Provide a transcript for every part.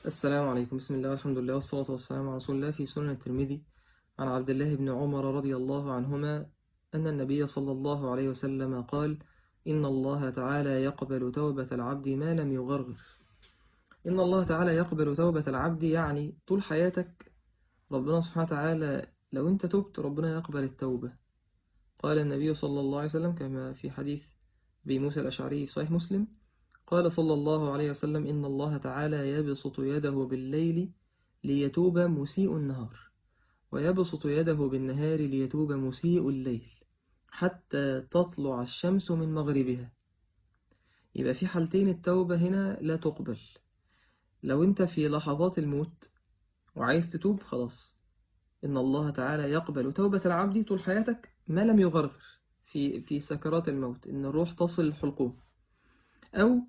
السلام عليكم بسم الله والحمد لله والصلاة والسلام على رسول الله في سنن الترمذي عن عبد الله بن عمر رضي الله عنهما أن النبي صلى الله عليه وسلم قال إن الله تعالى يقبل توبة العبد ما لم يغرغر إن الله تعالى يقبل توبة العبد يعني طول حياتك ربنا سبحانه وتعالى لو أنت تبت ربنا يقبل التوبة قال النبي صلى الله عليه وسلم كما في حديث بموسى الأشعري في صحيح مسلم قال صلى الله عليه وسلم إن الله تعالى يبسط يده بالليل ليتوب مسيء النهار ويبسط يده بالنهار ليتوب مسيء الليل حتى تطلع الشمس من مغربها يبقى في حالتين التوبة هنا لا تقبل لو انت في لحظات الموت وعايز تتوب خلاص إن الله تعالى يقبل توبة العبد طول حياتك ما لم يغرغر في في سكرات الموت إن الروح تصل الحلقوم أو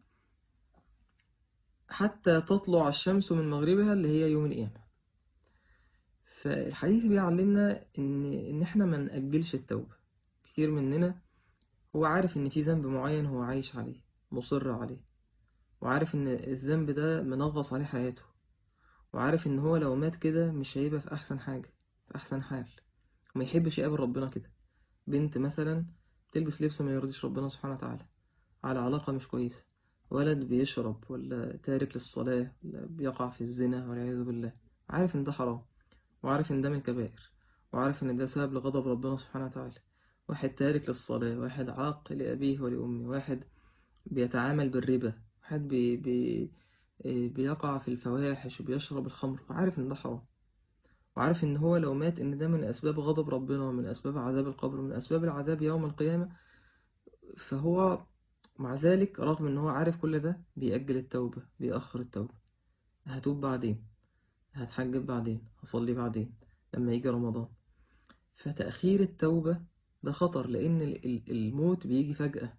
حتى تطلع الشمس من مغربها اللي هي يوم القيامة فالحديث بيعلمنا إن إن إحنا ما نأجلش التوبة كتير مننا هو عارف إن في ذنب معين هو عايش عليه مصر عليه وعارف إن الذنب ده منغص عليه حياته وعارف إن هو لو مات كده مش هيبقى في أحسن حاجة في أحسن حال وما يحبش يقابل ربنا كده بنت مثلا تلبس لبس ما يرضيش ربنا سبحانه وتعالى على علاقة مش كويسة ولد بيشرب ولا تارك للصلاة ولا بيقع في الزنا والعياذ بالله عارف إن ده حرام وعارف إن ده من الكبائر وعارف إن ده سبب لغضب ربنا سبحانه وتعالى واحد تارك للصلاة واحد عاق لأبيه ولأمه واحد بيتعامل بالربا واحد بي بي بيقع في الفواحش وبيشرب الخمر وعارف إن ده حرام وعارف إن هو لو مات إن ده من أسباب غضب ربنا ومن أسباب عذاب القبر ومن أسباب العذاب يوم القيامة فهو مع ذلك رغم إن هو عارف كل ده بيأجل التوبة بيأخر التوبة هتوب بعدين هتحجب بعدين هصلي بعدين لما يجي رمضان فتأخير التوبة ده خطر لأن الموت بيجي فجأة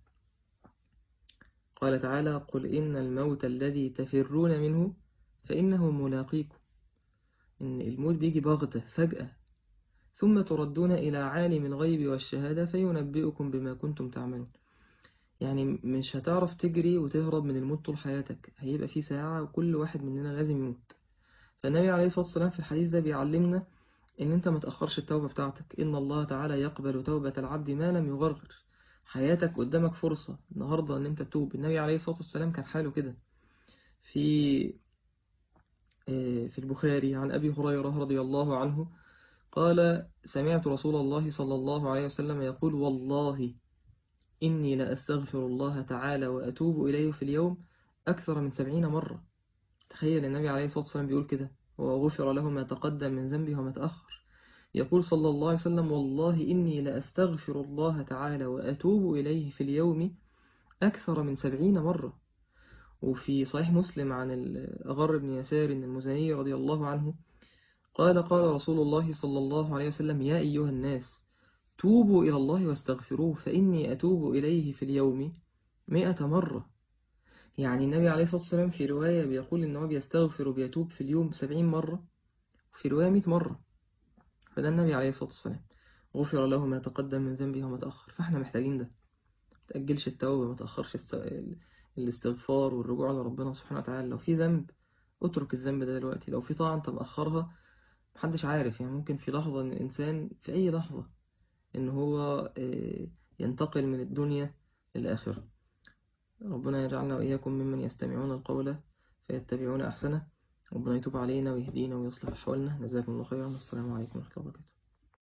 قال تعالى قل إن الموت الذي تفرون منه فإنه ملاقيكم إن الموت بيجي بغتة فجأة ثم تردون إلى عالم الغيب والشهادة فينبئكم بما كنتم تعملون يعني مش هتعرف تجري وتهرب من الموت طول حياتك هيبقى في ساعة وكل واحد مننا لازم يموت فالنبي عليه الصلاة والسلام في الحديث ده بيعلمنا إن أنت ما تأخرش التوبة بتاعتك إن الله تعالى يقبل توبة العبد ما لم يغرغر حياتك قدامك فرصة النهاردة إن أنت تتوب النبي عليه الصلاة والسلام كان حاله كده في في البخاري عن أبي هريرة رضي الله عنه قال سمعت رسول الله صلى الله عليه وسلم يقول والله إني لأستغفر الله تعالى وأتوب إليه في اليوم أكثر من سبعين مرة تخيل النبي عليه الصلاة والسلام بيقول كده وغفر له ما تقدم من ذنبه وما تأخر يقول صلى الله عليه وسلم والله إني لأستغفر الله تعالى وأتوب إليه في اليوم أكثر من سبعين مرة وفي صحيح مسلم عن الأغر بن يسار المزني رضي الله عنه قال قال رسول الله صلى الله عليه وسلم يا أيها الناس توبوا إلى الله واستغفروه فإني أتوب إليه في اليوم مئة مرة يعني النبي عليه الصلاة والسلام في رواية بيقول إن هو بيستغفر وبيتوب في اليوم سبعين مرة وفي رواية مئة مرة فده النبي عليه الصلاة والسلام غفر له ما تقدم من ذنبه وما تأخر فإحنا محتاجين ده متأجلش التوبة ما تأخرش الاستغفار والرجوع لربنا سبحانه وتعالى لو في ذنب اترك الذنب ده دلوقتي لو في طاعة انت مأخرها محدش عارف يعني ممكن في لحظة ان الانسان في اي لحظة ان هو ينتقل من الدنيا للآخرة ربنا يجعلنا وإياكم ممن يستمعون القول فيتبعون أحسنه ربنا يتوب علينا ويهدينا ويصلح أحوالنا جزاكم الله خيرا السلام عليكم ورحمة الله وبركاته